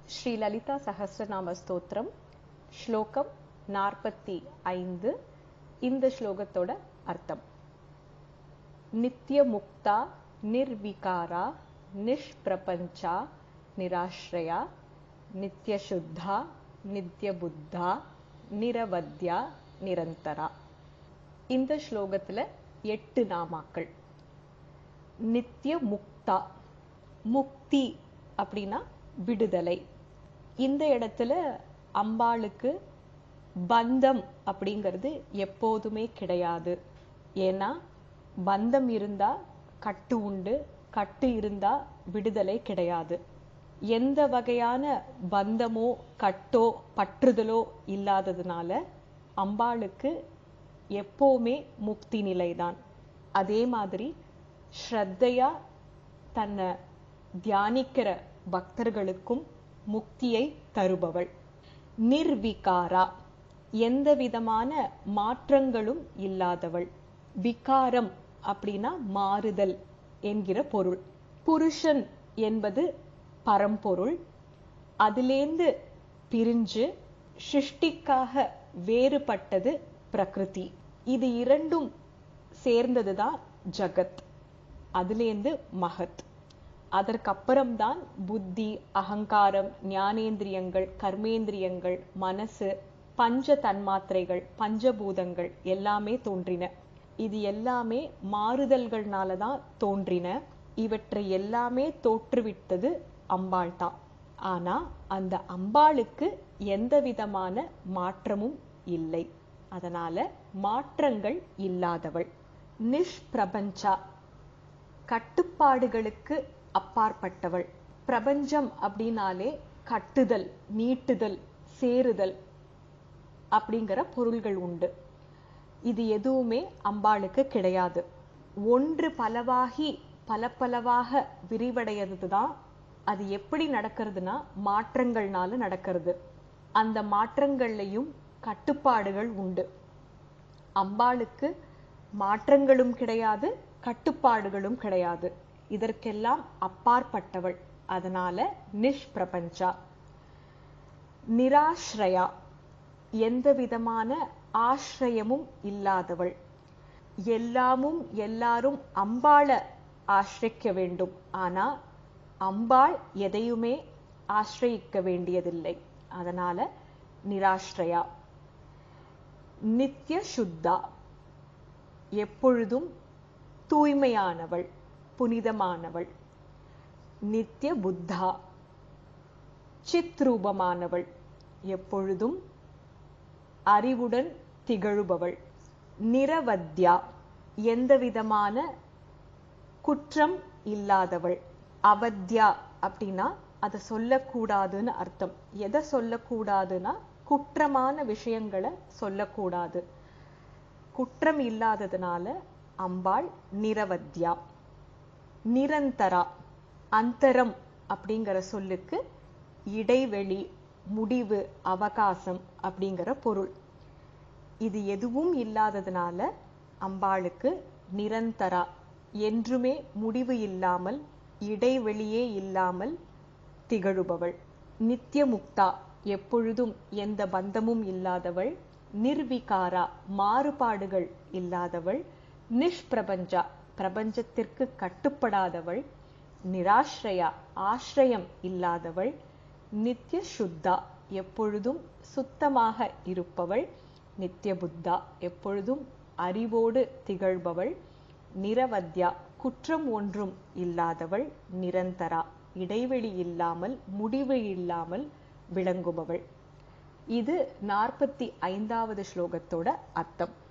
ஸ்ரீ லலிதா சஹஸ்ரநாம ஸ்தோத்திரம் ஸ்லோகம் நாற்பத்தி ஐந்து இந்த ஸ்லோகத்தோட அர்த்தம் நித்ய முக்தா நிர்விகாரா நிஷ்பிரபஞ்சா நிராஸ்ரயா நித்ய சுத்தா நித்ய புத்தா நிரவத்யா நிரந்தரா இந்த ஸ்லோகத்துல எட்டு நாமாக்கள் நித்ய முக்தா முக்தி அப்படின்னா விடுதலை இந்த இடத்துல அம்பாளுக்கு பந்தம் அப்படிங்கிறது எப்போதுமே கிடையாது ஏன்னா பந்தம் இருந்தா கட்டு உண்டு கட்டு இருந்தா விடுதலை கிடையாது எந்த வகையான பந்தமோ கட்டோ பற்றுதலோ இல்லாததுனால அம்பாளுக்கு எப்போவுமே முக்தி நிலைதான் அதே மாதிரி ஸ்ரத்தையா தன்னை தியானிக்கிற பக்தர்களுக்கும் முக்தியை தருபவள் நிர்விகாரா எந்த விதமான மாற்றங்களும் இல்லாதவள் விகாரம் அப்படின்னா மாறுதல் என்கிற பொருள் புருஷன் என்பது பரம்பொருள் அதிலேந்து பிரிஞ்சு சிருஷ்டிக்காக வேறுபட்டது பிரகிருதி இது இரண்டும் சேர்ந்ததுதான் ஜகத் அதுலேந்து மகத் அதற்கப்புறம்தான் புத்தி அகங்காரம் ஞானேந்திரியங்கள் கர்மேந்திரியங்கள் மனசு பஞ்ச தன்மாத்திரைகள் பஞ்சபூதங்கள் எல்லாமே தோன்றின இது எல்லாமே மாறுதல்கள்னால தான் தோன்றின இவற்றை எல்லாமே தோற்றுவித்தது அம்பாள் தான் ஆனா அந்த அம்பாளுக்கு எந்த விதமான மாற்றமும் இல்லை அதனால மாற்றங்கள் இல்லாதவள் நிஷ்பிரபஞ்சா கட்டுப்பாடுகளுக்கு அப்பாற்பட்டவள் பிரபஞ்சம் அப்படின்னாலே கட்டுதல் நீட்டுதல் சேருதல் அப்படிங்கிற பொருள்கள் உண்டு இது எதுவுமே அம்பாளுக்கு கிடையாது ஒன்று பலவாகி பல பலவாக விரிவடையது தான் அது எப்படி நடக்கிறதுனா மாற்றங்கள்னால நடக்கிறது அந்த மாற்றங்கள்லையும் கட்டுப்பாடுகள் உண்டு அம்பாளுக்கு மாற்றங்களும் கிடையாது கட்டுப்பாடுகளும் கிடையாது இதற்கெல்லாம் அப்பாற்பட்டவள் அதனால நிஷ்பிரபஞ்சா நிராஸ்ரயா எந்த விதமான ஆசிரயமும் இல்லாதவள் எல்லாமும் எல்லாரும் அம்பாள ஆசிரிக்க வேண்டும் ஆனா அம்பாள் எதையுமே ஆசிரயிக்க வேண்டியதில்லை அதனால நிராஸ்ரயா நித்ய சுத்தா எப்பொழுதும் தூய்மையானவள் புனிதமானவள் நித்ய புத்தா சித்ரூபமானவள் எப்பொழுதும் அறிவுடன் திகழுபவள் நிரவத்யா எந்த விதமான குற்றம் இல்லாதவள் அவத்யா அப்படின்னா அதை சொல்லக்கூடாதுன்னு அர்த்தம் எதை சொல்லக்கூடாதுன்னா குற்றமான விஷயங்களை சொல்லக்கூடாது குற்றம் இல்லாததுனால அம்பாள் நிரவத்யா நிரந்தரா அந்தரம் அப்படிங்கிற சொல்லுக்கு இடைவெளி முடிவு அவகாசம் அப்படிங்கிற பொருள் இது எதுவும் இல்லாததுனால அம்பாளுக்கு நிரந்தரா என்றுமே முடிவு இல்லாமல் இடைவெளியே இல்லாமல் திகழுபவள் நித்திய முக்தா எப்பொழுதும் எந்த பந்தமும் இல்லாதவள் நிர்விகாரா மாறுபாடுகள் இல்லாதவள் நிஷ்பிரபஞ்சா பிரபஞ்சத்திற்கு கட்டுப்படாதவள் நிராஸ்ரயா ஆசிரயம் இல்லாதவள் நித்திய சுத்தா எப்பொழுதும் சுத்தமாக இருப்பவள் நித்திய புத்தா எப்பொழுதும் அறிவோடு திகழ்பவள் நிரவத்யா குற்றம் ஒன்றும் இல்லாதவள் நிரந்தரா இடைவெளி இல்லாமல் முடிவு இல்லாமல் விளங்குபவள் இது நாற்பத்தி ஐந்தாவது ஸ்லோகத்தோட அர்த்தம்